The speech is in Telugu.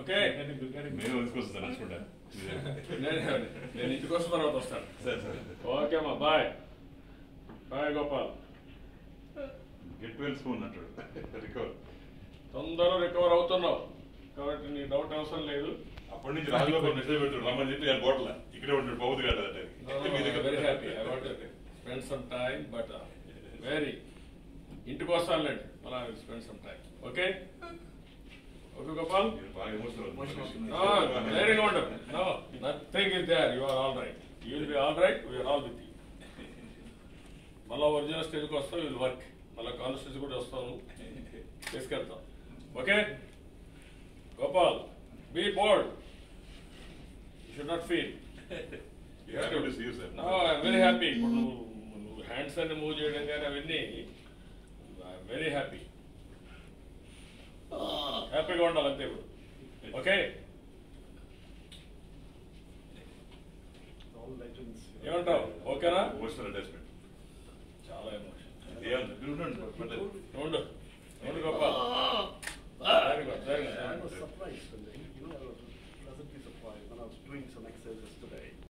ఓకే మేము తీసుకొస్తాం నడుచుకుంటాను నేను నేను ఇంటికి వస్తున్న తర్వాత వస్తాను సరే సరే ఓకే అమ్మా bye bye Gopal get well soon అంటాడు రికవర్ తొందరగా రికవర్ అవుతున్నావు కాబట్టి నీ డౌట్ అవసరం లేదు అప్పటి నుంచి రాజగోపాల్ మెసేజ్ పెడుతున్నాడు రమ్మని చెప్పి నేను పోట్ల ఇక్కడే ఉంటాడు పౌదు కాదు very happy I want spend some time but very ఇంటికి వస్తానులేండి అలా spend some time okay okay Gopal బాగా ఎమోషనల్ ధైర్యంగా ఉండదు no nothing is there you are all right you will be all right we are all with you మళ్ళీ ఒరిజినల్ స్టేజ్కి వస్తాం విల్ వర్క్ మళ్ళీ కాన్స్టిట్యూన్సీ కూడా వస్తాను తీసుకెళ్తాం okay Gopal be bold you should not feel Happy to see you, sir. Very happy ఇప్పుడు నువ్వు నువ్వు హ్యాండ్స్ అన్ని మూవ్ చేయడం కానీ అవన్నీ వెరీ హ్యాపీ హ్యాపీగా ఉండాలి అంతే ఇప్పుడు ఓకే ఏమంటావు ఓకేనా ఎమోషనల్ అటాచ్మెంట్ చాలా ఎమోషన్ ఏమన్నా ఉండండి పర్లేదు. ఉండు ఉండు గొప్ప